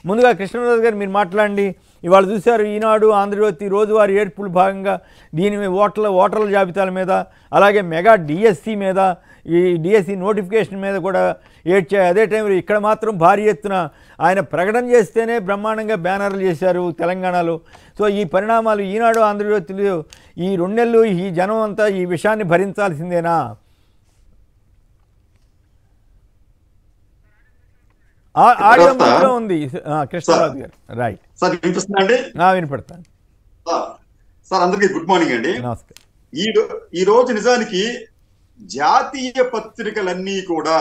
ముందుగా కృష్ణరాజు గారు మీరు మాట్లాడండి ఇవాళ చూశారు ఈనాడు ఆంధ్రజ్యోతి రోజువారీ ఏర్పులు భాగంగా దీని మీద ఓటర్ల ఓటర్ల జాబితాల మీద అలాగే మెగా డిఎస్సి మీద ఈ డిఎస్సి నోటిఫికేషన్ మీద కూడా ఏడ్చాయి అదే టైంలో ఇక్కడ మాత్రం భారీ ఎత్తున ఆయన ప్రకటన చేస్తేనే బ్రహ్మాండంగా బ్యానర్లు చేశారు తెలంగాణలో సో ఈ పరిణామాలు ఈనాడు ఆంధ్రజ్యోతిలో ఈ రెండు నెలలు ఈ జనం అంతా ఈ విషయాన్ని భరించాల్సిందేనా ఆ- ఆడియో తర్వాత- ముందులో ఉంది ఆ, కృష్ణరాజు గారు రైట్ సార్ వినిపిస్తుందా అండి ఆ, వినపడతాను సార్, సార్ అందరికీ గుడ్ మార్నింగ్ అండి నమస్తే ఈ రో- ఈ రోజు నిజానికి జాతీయ పత్రికలన్నీ కూడా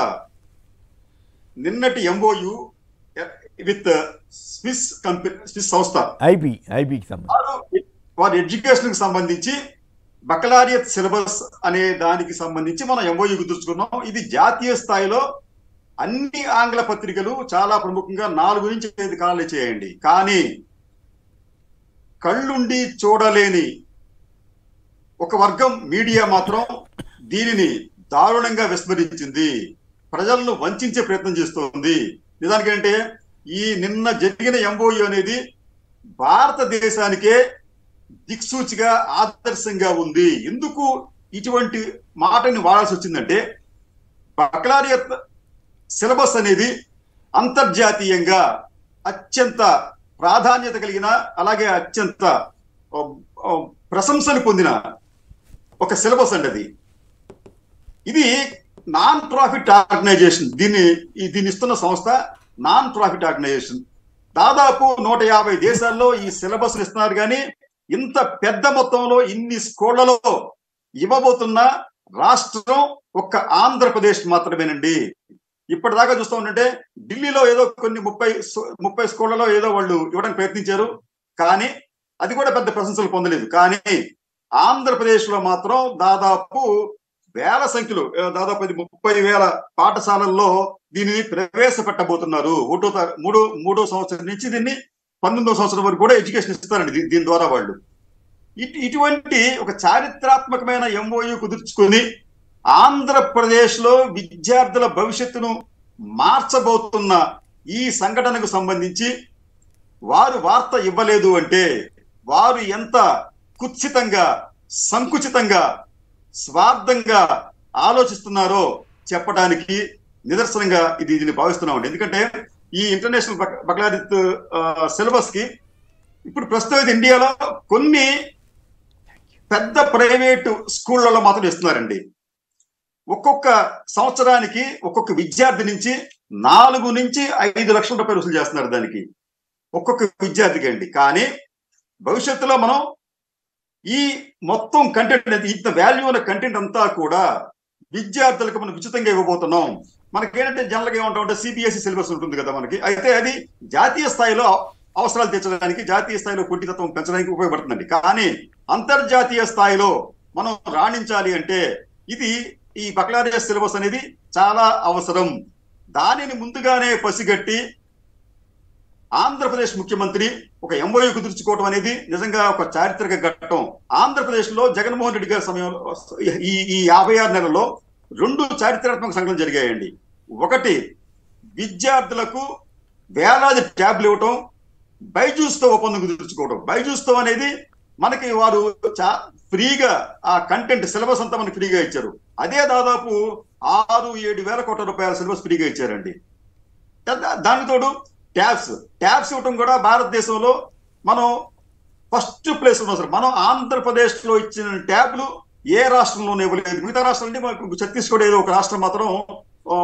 నిన్నటి MOU with Swiss company Swiss సంస్థ ఐబీ ఐబీకి సంబంధించి వారు వారి ఎడ్యుకేషన్ కి సంబంధించి బకలారియత్ సిలబస్ అనే దానికి సంబంధించి మనం ఎంఓయు కుదుర్చుకున్నాం ఇది జాతీయ స్థాయిలో అన్ని ఆంగ్ల పత్రికలు చాలా ప్రముఖంగా నాలుగు నుంచి ఐదు కాలాలు చేయండి కానీ కళ్ళుండి చూడలేని ఒక వర్గం మీడియా మాత్రం దీనిని దారుణంగా విస్మరించింది ప్రజలను వంచే ప్రయత్నం చేస్తోంది నిజానికంటే ఈ నిన్న జరిగిన ఎంఓయు అనేది భారతదేశానికే దిక్సూచిగా ఆదర్శంగా ఉంది ఎందుకు ఇటువంటి మాటని వాడాల్సి వచ్చిందంటే బక్లారియత్ సిలబస్ అనేది అంతర్జాతీయంగా అత్యంత ప్రాధాన్యత కలిగిన అలాగే అత్యంత ఆ, ఆ, ప్రశంసలు పొందిన ఒక సిలబస్ అండి అది ఇది నాన్ ప్రాఫిట్ ఆర్గనైజేషన్ దీన్ని ఈ- దీన్ని ఇస్తున్న సంస్థ నాన్ ప్రాఫిట్ ఆర్గనైజేషన్ దాదాపు నూట యాభై దేశాల్లో ఈ సిలబస్ ఇస్తున్నారు కానీ ఇంత పెద్ద మొత్తంలో ఇన్ని స్కూళ్లలో ఇవ్వబోతున్న రాష్ట్రం ఒక్క ఆంధ్రప్రదేశ్ మాత్రమేనండి ఇప్పటిదాకా చూస్తూ ఉంటే ఢిల్లీలో ఏదో కొన్ని ముప్పై సు- ముప్పై స్కూళ్లలో ఏదో వాళ్ళు ఇవ్వడానికి ప్రయత్నించారు కానీ అది కూడా పెద్ద ప్రశంసలు పొందలేదు కానీ ఆంధ్రప్రదేశ్ లో మాత్రం దాదాపు వేల సంఖ్యలో ఏ, దాదాపు ఇది ముప్పై వేల పాఠశాలల్లో దీనిని ప్రవేశపెట్టబోతున్నారు ఒకటో తా- మూడో మూడో సంవత్సరం నుంచి దీన్ని పంతొమ్మిదో సంవత్సరం వరకు కూడా ఎడ్యుకేషన్ ఇస్తారండి దీ- దీని ద్వారా వాళ్ళు ఇటు ఇటువంటి ఒక చారిత్రాత్మకమైన ఎంఓయు కుదుర్చుకొని ఆంధ్రప్రదేశ్ లో విద్యార్థుల భవిష్యత్తును మార్చబోతున్న ఈ సంఘటనకు సంబంధించి వారు వార్త ఇవ్వలేదు అంటే వారు ఎంత కుత్సితంగా సంకుచితంగా స్వార్థంగా ఆలోచిస్తున్నారో చెప్పడానికి నిదర్శనంగా ఇది దీన్ని భావిస్తున్నామండి ఎందుకంటే ఈ ఇంటర్నేషనల్ బక్- బక్లారిత్ సిలబస్ కి ఇప్పుడు ప్రస్తుతం ఇది ఇండియాలో కొన్ని పెద్ద ప్రైవేటు స్కూళ్ళలో మాత్రం ఇస్తున్నారండి ఒక్కొక్క సంవత్సరానికి ఒక్కొక్క విద్యార్థి నుంచి నాలుగు నుంచి ఐదు లక్షల రూపాయలు వసూలు చేస్తున్నారు దానికి ఒక్కొక్క విద్యార్థికి అండి కానీ భవిష్యత్తులో మనం ఈ మొత్తం కంటెంట్ ఇంత వాల్యూ ఉన్న కంటెంట్ అంతా కూడా విద్యార్థులకు మనం ఉచితంగా ఇవ్వబోతున్నాం మనకి ఏంటంటే జనరల్ గా ఏమంటామంటే సిబిఎస్ఈ సిలబస్ ఉంటుంది కదా మనకి అయితే అది జాతీయ స్థాయిలో అవసరాలు తీర్చడానికి జాతీయ స్థాయిలో పోటీతత్వం పెంచడానికి ఉపయోగపడుతుందండి కానీ అంతర్జాతీయ స్థాయిలో మనం రాణించాలి అంటే ఇది ఈ బక్లారియా సిలబస్ అనేది చాలా అవసరం దానిని ముందుగానే పసిగట్టి ఆంధ్రప్రదేశ్ ముఖ్యమంత్రి ఒక ఎంఓయూ కుదుర్చుకోవడం అనేది నిజంగా ఒక చారిత్రక ఘట్టం ఆంధ్రప్రదేశ్ లో జగన్మోహన్ రెడ్డి గారి సమయంలో ఈ ఈ యాభై ఆరు నెలల్లో రెండు చారిత్రాత్మక సంఘటనలు జరిగాయండి ఒకటి విద్యార్థులకు వేలాది ట్యాబ్లు ఇవ్వటం బైజూస్ తో ఒప్పందం కుదుర్చుకోవడం బైజూస్ తో అనేది మనకి వారు చా ఫ్రీగా ఆ కంటెంట్ సిలబస్ అంతా మనకి ఫ్రీగా ఇచ్చారు అదే దాదాపు ఆరు ఏడు వేల కోట్ల రూపాయల సిలబస్ ఫ్రీగా ఇచ్చారండి దా- దానికి తోడు ట్యాబ్స్ ట్యాబ్స్ ఇవ్వటం కూడా భారతదేశంలో మనం ఫస్ట్ ప్లేస్ ఉన్నాం సార్ మనం ఆంధ్రప్రదేశ్ లో ఇచ్చిన ట్యాబ్లు ఏ రాష్ట్రంలోనే ఇవ్వలేదు మిగతా రాష్ట్రాలు అంటే మనకు ఛత్తీస్గఢ్ ఏదో ఒక రాష్ట్రం మాత్రం ఆ,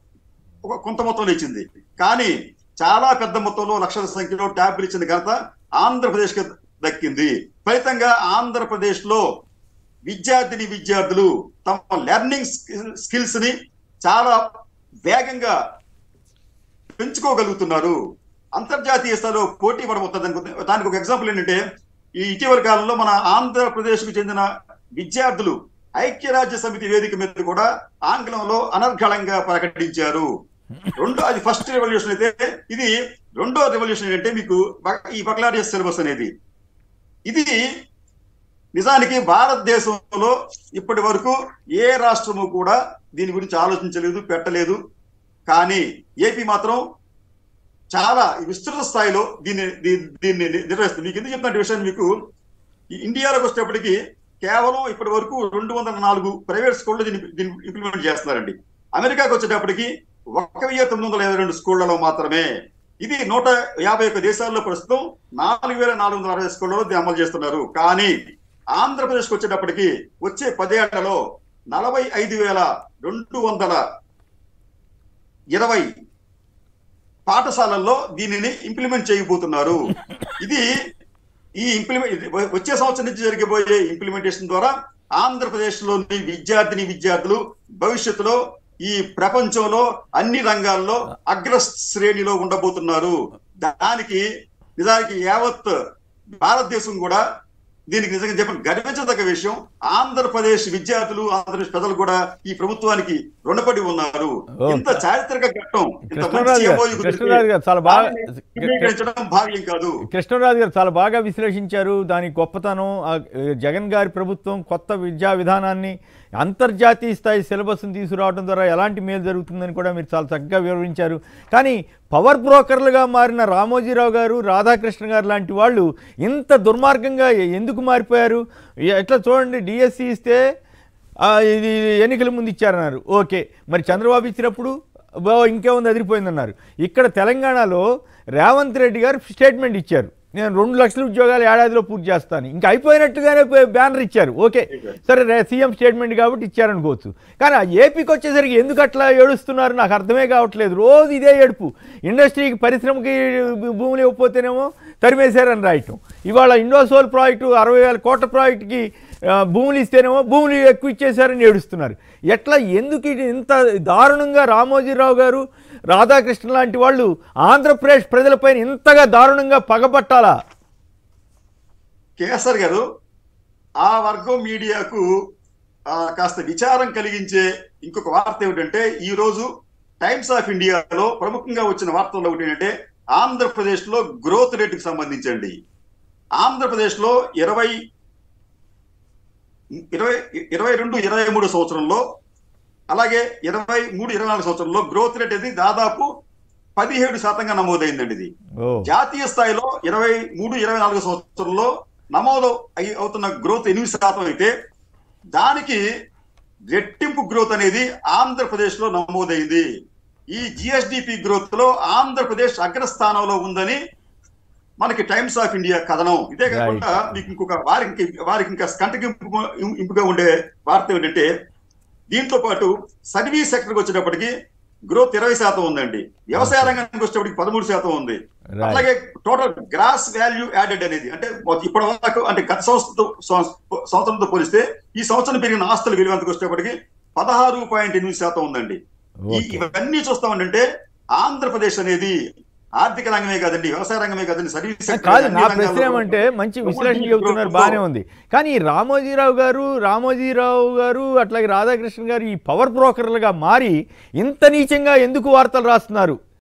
ఒక కొంత మొత్తంలో ఇచ్చింది కానీ చాలా పెద్ద మొత్తంలో లక్షల సంఖ్యలో ట్యాబ్లు ఇచ్చిన ఘనత ఆంధ్రప్రదేశ్ కి దక్కింది ఫలితంగా ఆంధ్రప్రదేశ్ లో విద్యార్థిని విద్యార్థులు తమ లెర్నింగ్ స్కిల్స్ ని చాలా వేగంగా పెంచుకోగలుగుతున్నారు అంతర్జాతీయ స్థాయిలో పోటీ పడబోతుంది దానికి దానికి ఒక ఎగ్జాంపుల్ ఏంటంటే ఈ ఇటీవల కాలంలో మన ఆంధ్రప్రదేశ్ కు చెందిన విద్యార్థులు ఐక్యరాజ్య సమితి వేదిక మీద కూడా ఆంగ్లంలో అనర్గళంగా ప్రకటించారు రెండో అది ఫస్ట్ రెవల్యూషన్ అయితే ఇది రెండో రెవల్యూషన్ ఏంటంటే మీకు బ- ఈ బక్లారియస్ సిలబస్ అనేది ఇది నిజానికి భారతదేశంలో ఇప్పటి వరకు ఏ రాష్ట్రము కూడా దీని గురించి ఆలోచించలేదు పెట్టలేదు కానీ ఏపీ మాత్రం చాలా విస్తృత స్థాయిలో దీన్ని దీ- దీన్ని నిర్వహిస్తుంది మీకు ఎందుకు చెప్తున్న విషయాన్ని మీకు ఈ ఇండియాలోకి వచ్చేటప్పటికి కేవలం ఇప్పటి వరకు రెండు వందల నాలుగు ప్రైవేట్ స్కూళ్ళు దీన్ని దీన్ని ఇంప్లిమెంట్ చేస్తున్నారండి అమెరికాకి వచ్చేటప్పటికి ఒక వెయ్యి తొమ్మిది వందల యాభై రెండు స్కూళ్లలో మాత్రమే ఇది నూట యాభై ఒక్క దేశాల్లో ప్రస్తుతం నాలుగు వేల నాలుగు వందల అరవై స్కూళ్లలో దీన్ని అమలు చేస్తున్నారు కానీ ఆంధ్రప్రదేశ్కి వచ్చేటప్పటికి వచ్చే పదేళ్లలో నలభై ఐదు వేల రెండు వందల ఇరవై పాఠశాలల్లో దీనిని ఇంప్లిమెంట్ చేయబోతున్నారు ఇది ఈ ఇంప్లిమెంట్ వచ్చే సంవత్సరం నుంచి జరిగిపోయే ఇంప్లిమెంటేషన్ ద్వారా ఆంధ్రప్రదేశ్ లోని విద్యార్థిని విద్యార్థులు భవిష్యత్తులో ఈ ప్రపంచంలో అన్ని రంగాల్లో అగ్ర శ్రేణిలో ఉండబోతున్నారు దానికి నిజానికి యావత్ భారతదేశం కూడా దీనికి నిజంగా చెప్పండి గర్వించదగ్గ విషయం ఆంధ్రప్రదేశ్ విద్యార్థులు ఆంధ్రప్రదేశ్ ప్రజలు కూడా ఈ ప్రభుత్వానికి రుణపడి ఉన్నారు ఓ. ఇంత చారిత్రక ఘట్టం ఇంత కృష్ణరాజు మంచి గారు, MOU కుదిరితే కృష్ణరాజు గారు చాలా బాగా దాన్ని అంగీకరించడం భావ్యం కాదు కృష్ణరాజు గారు చాలా బాగా విశ్లేషించారు దాని గొప్పతనం ఆ, జగన్ గారి ప్రభుత్వం కొత్త విద్యా విధానాన్ని అంతర్జాతీయ స్థాయి సిలబస్ని తీసుకురావడం ద్వారా ఎలాంటి మేలు జరుగుతుందని కూడా మీరు చాలా చక్కగా వివరించారు కానీ పవర్ బ్రోకర్లుగా మారిన రామోజీరావు గారు రాధాకృష్ణ గారు లాంటి వాళ్ళు ఇంత దుర్మార్గంగా ఎందుకు మారిపోయారు ఎట్లా చూడండి డిఎస్సి ఇస్తే ఆ, ఇది ఎన్నికల ముందు ఇచ్చారన్నారు ఓకే మరి చంద్రబాబు ఇచ్చినప్పుడు బా ఇంకేముంది అదిరిపోయిందన్నారు ఇక్కడ తెలంగాణలో రేవంత్ రెడ్డి గారు స్టేట్మెంట్ ఇచ్చారు నేను రెండు లక్షల ఉద్యోగాలు ఏడాదిలో పూర్తి చేస్తాను ఇంకా అయిపోయినట్టుగానే పే- బ్యానర్ ఇచ్చారు ఓకే సరే రే- సీఎం స్టేట్మెంట్ కాబట్టి ఇచ్చారనుకోవచ్చు కానీ ఆ ఏపీకి వచ్చేసరికి ఎందుకు అట్లా ఏడుస్తున్నారు నాకు అర్థమే కావట్లేదు రోజు ఇదే ఏడుపు ఇండస్ట్రీకి పరిశ్రమకి భూములు ఇవ్వకపోతేనేమో తరిమేశారని రాయటం ఇవాళ ఇండోసోల్ ప్రాజెక్టు అరవై వేల కోట్ల ప్రాజెక్టుకి ఆ, భూములు ఇస్తేనేమో భూములు ఎక్కువ ఇచ్చేశారని ఏడుస్తున్నారు ఎట్లా ఎందుకు ఇది ఇంత దారుణంగా రామోజీరావు గారు రాధాకృష్ణ లాంటి వాళ్ళు ఆంధ్రప్రదేశ్ ప్రజలపైన ఇంతగా దారుణంగా పగబట్టాలా కేసర్ గారు ఆ వర్గం మీడియాకు ఆ, కాస్త విచారం కలిగించే ఇంకొక వార్త ఏమిటంటే ఈ రోజు టైమ్స్ ఆఫ్ ఇండియాలో ప్రముఖంగా వచ్చిన వార్తల్లో ఒకటి ఏంటంటే ఆంధ్రప్రదేశ్ లో గ్రోత్ రేటుకి సంబంధించండి ఆంధ్రప్రదేశ్ లో ఇరవై ఇరవై ఇరవై రెండు ఇరవై మూడు సంవత్సరంలో అలాగే ఇరవై మూడు ఇరవై నాలుగు సంవత్సరంలో గ్రోత్ రేట్ అనేది దాదాపు పదిహేడు శాతంగా నమోదైందండి ఇది ఓ జాతీయ స్థాయిలో ఇరవై మూడు ఇరవై నాలుగు సంవత్సరంలో నమోదు అయి అవుతున్న గ్రోత్ ఎనిమిది శాతం అయితే దానికి రెట్టింపు గ్రోత్ అనేది ఆంధ్రప్రదేశ్ లో నమోదైంది ఈ జిఎస్డిపి గ్రోత్ లో ఆంధ్రప్రదేశ్ అగ్రస్థానంలో ఉందని మనకి టైమ్స్ ఆఫ్ ఇండియా కథనం ఇదే కాకుండా మీకు ఇంకొక వారికి వారికి ఇంకా కంటగింపు ఇంపుగా ఉండే వార్త ఏంటంటే దీంతో పాటు సర్వీస్ సెక్టర్కి వచ్చేటప్పటికి గ్రోత్ ఇరవై శాతం ఉందండి వ్యవసాయ రంగానికి వచ్చేటప్పటికి పదమూడు శాతం ఉంది Right. అలాగే టోటల్ గ్రాస్ వాల్యూ యాడెడ్ అనేది అంటే ఇప్పటి వరకు అంటే గత సంవత్సరంతో సంవ- సంవత్సరంతో పోలిస్తే ఈ సంవత్సరం పెరిగిన ఆస్తుల విలువ ఎంతకు వచ్చేటప్పటికి పదహారు పాయింట్ ఎనిమిది శాతం ఉందండి ఈ ఓకే ఇవన్నీ చూస్తామంటే ఆంధ్రప్రదేశ్ అనేది ఆర్థిక రంగమే కాదండి వ్యవసాయ రంగమే కాదండి సర్వీస్ సెక్టర్ కాదు అన్ని నా రంగాల్లో ప్రశ్న ఏమంటే మంచి కూడా విశ్లేషణ ఈ చెబుతున్నారు గ్రోత్తో బాగానే ఉంది కానీ ఈ రామోజీరావు గారు రామోజీరావు గారు అట్లాగే రాధాకృష్ణ గారు ఈ పవర్ బ్రోకర్లుగా మారి ఇంత నీచంగా ఎందుకు వార్తలు రాస్తున్నారు